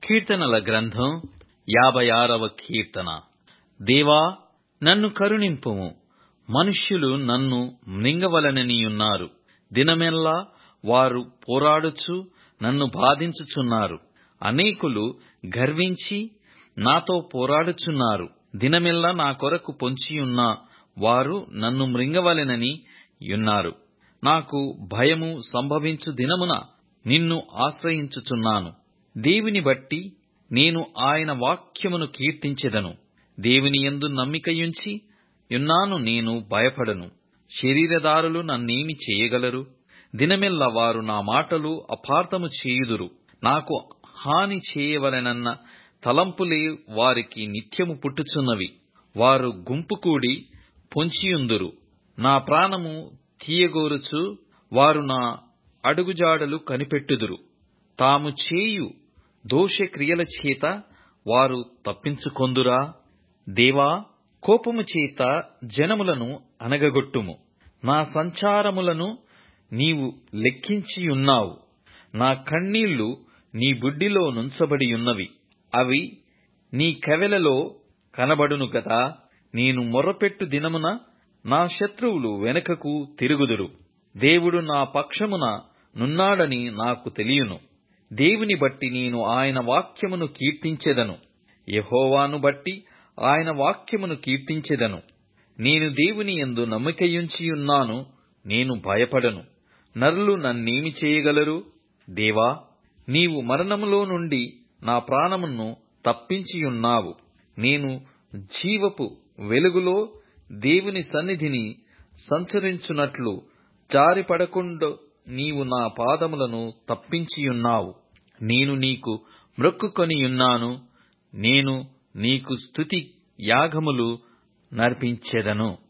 కీర్తనల గ్రంథం యాభై ఆరవ కీర్తన దేవా నన్ను కరుణింపుము మనుష్యులు నన్ను మృంగవలననియున్నారు దినమెల్లా వారు పోరాడుచు నన్ను బాధించుచున్నారు అనేకులు గర్వించి నాతో పోరాడుచున్నారు దినమెల్లా నా కొరకు పొంచియున్న వారు నన్ను మృంగవలెనని యున్నారు నాకు భయము సంభవించు దినమున నిన్ను ఆశ్రయించుచున్నాను దేవుని బట్టి నేను ఆయన వాక్యమును కీర్తించెదను దేవుని యందు నమ్మికయుంచి యున్నాను నేను భయపడను శరీరదారులు నన్నేమి చేయగలరు దినమెల్లా వారు నా మాటలు అపార్థము చేయుదురు నాకు హాని చేయవలెనన్న తలంపులే వారికి నిత్యము పుట్టుచున్నవి వారు గుంపు కూడి పొంచియుందురు నా ప్రాణము తీయగోరుచు వారు నా అడుగుజాడలు కనిపెట్టుదురు తాము చేయు దోషక్రియల చేత వారు తప్పించుకొందురా దేవా కోపము చేత జనములను అనగగొట్టుము నా సంచారములను నీవు లెక్కించియున్నావు నా కన్నీళ్లు నీ బుడ్డిలో నుంచబడియున్నవి అవి నీ కవెలలో కనబడును గదా నేను మొర్రపెట్టు దినమున నా శత్రువులు వెనుకకు తిరుగుదురు దేవుడు నా పక్షమున నున్నాడని నాకు తెలియను దేవుని బట్టి నేను ఆయన వాక్యమును కీర్తించెదను యెహోవాను బట్టి ఆయన వాక్యమును కీర్తించెదను నేను దేవుని యందు నమ్మికయుంచియున్నాను నేను భయపడను నరులు నన్నేమి చేయగలరు దేవా నీవు మరణములో నుండి నా ప్రాణమును తప్పించియున్నావు నేను జీవపు వెలుగులో దేవుని సన్నిధిని సంచరించునట్లు జారిపడకుండా నీవు నా పాదములను తప్పించియున్నావు నేను నీకు మ్రొక్కుకొనియున్నాను నేను నీకు స్తుతి యాగములు నర్పించెదను